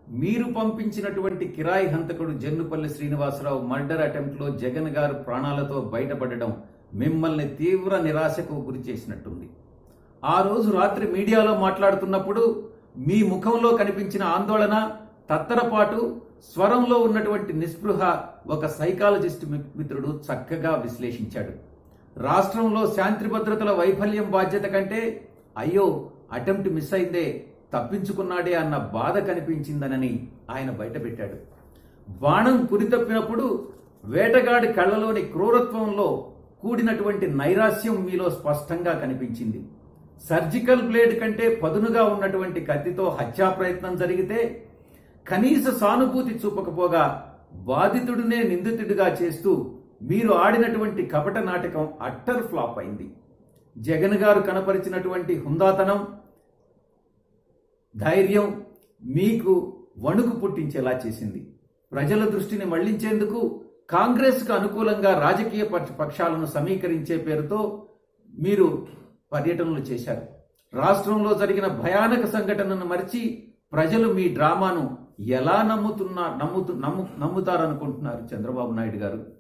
మీరు పంపించినటువంటి కిరాయి హంతకుడు జన్నుపల్లి శ్రీనివాసరావు మర్డర్ అటెంప్ట్లో జగన్ గారు ప్రాణాలతో బయటపడడం మిమ్మల్ని తీవ్ర నిరాశకు గురి చేసినట్టుంది ఆ రోజు రాత్రి మీడియాలో మాట్లాడుతున్నప్పుడు మీ ముఖంలో కనిపించిన ఆందోళన తత్తరపాటు స్వరంలో ఉన్నటువంటి నిస్పృహ ఒక సైకాలజిస్ట్ మి- మిత్రుడు చక్కగా విశ్లేషించాడు రాష్ట్రంలో శాంతి భద్రతల వైఫల్యం బాధ్యత కంటే అయ్యో అటెంప్ట్ మిస్ అయిందే తప్పించుకున్నాడే అన్న బాధ కనిపించిందనని ఆయన బయటపెట్టాడు బాణం కురితప్పినప్పుడు వేటగాడి కళ్ళలోని క్రూరత్వంలో కూడినటువంటి నైరాస్యం మీలో స్పష్టంగా కనిపించింది సర్జికల్ బ్లేడ్ కంటే పదునుగా ఉన్నటువంటి కత్తితో హత్యా ప్రయత్నం జరిగితే కనీస సానుభూతి చూపకపోగా బాధితుడినే నిందితుడిగా చేస్తూ మీరు ఆడినటువంటి కపట నాటకం అట్టర్ ఫ్లాప్ అయింది జగన్ గారు కనపరిచినటువంటి హుందాతనం ధైర్యం మీకు వణుకు పుట్టించేలా చేసింది ప్రజల దృష్టిని మళ్లించేందుకు కాంగ్రెస్కు అనుకూలంగా రాజకీయ పక్ష- పక్షాలను సమీకరించే పేరుతో మీరు పర్యటనలు చేశారు రాష్ట్రంలో జరిగిన భయానక సంఘటనను మరిచి ప్రజలు మీ డ్రామాను ఎలా నమ్ముతున్నా నమ్ముతు నమ్ము నమ్ముతారనుకుంటున్నారు చంద్రబాబు నాయుడు గారు